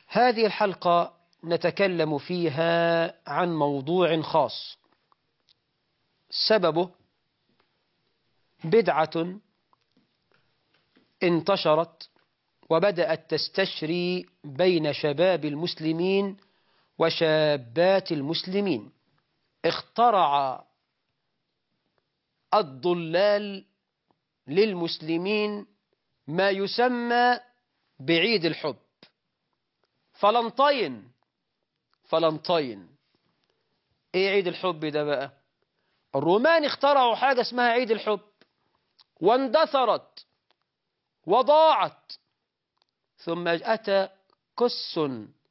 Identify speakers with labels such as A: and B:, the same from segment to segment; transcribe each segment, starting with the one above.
A: هذه الحلقة نتكلم فيها عن موضوع خاص سببه بدعة انتشرت وبدأت تستشري بين شباب المسلمين وشابات المسلمين اخترع الضلال للمسلمين ما يسمى بعيد الحب فلنطين فلنطين ايه عيد الحب ده بقى الرومان اخترعوا حاجة اسمها عيد الحب واندثرت وضاعت ثم أتى كس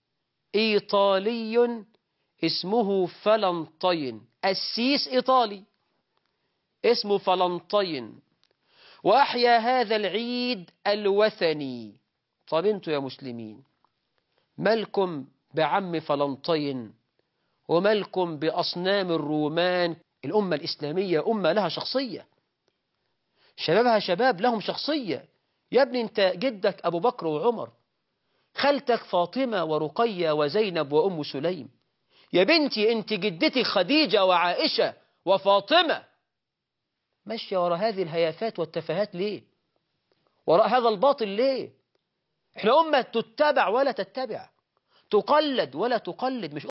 A: إيطالي اسمه فلنطين السيس إيطالي اسمه فلنطين وأحيا هذا العيد الوثني طب انتوا يا مسلمين مالكم بعم فلنطين ومالكم بأصنام الرومان الأمة الإسلامية أمة لها شخصية شبابها شباب لهم شخصية يا ابني انت جدك أبو بكر وعمر خالتك فاطمة ورقية وزينب وأم سليم يا بنتي انت جدتي خديجة وعائشة وفاطمة ماشية وراء هذه الهيافات والتفاهات ليه وراء هذا الباطل ليه احنا أمة تتبع ولا تتبع تقلد ولا تقلد مش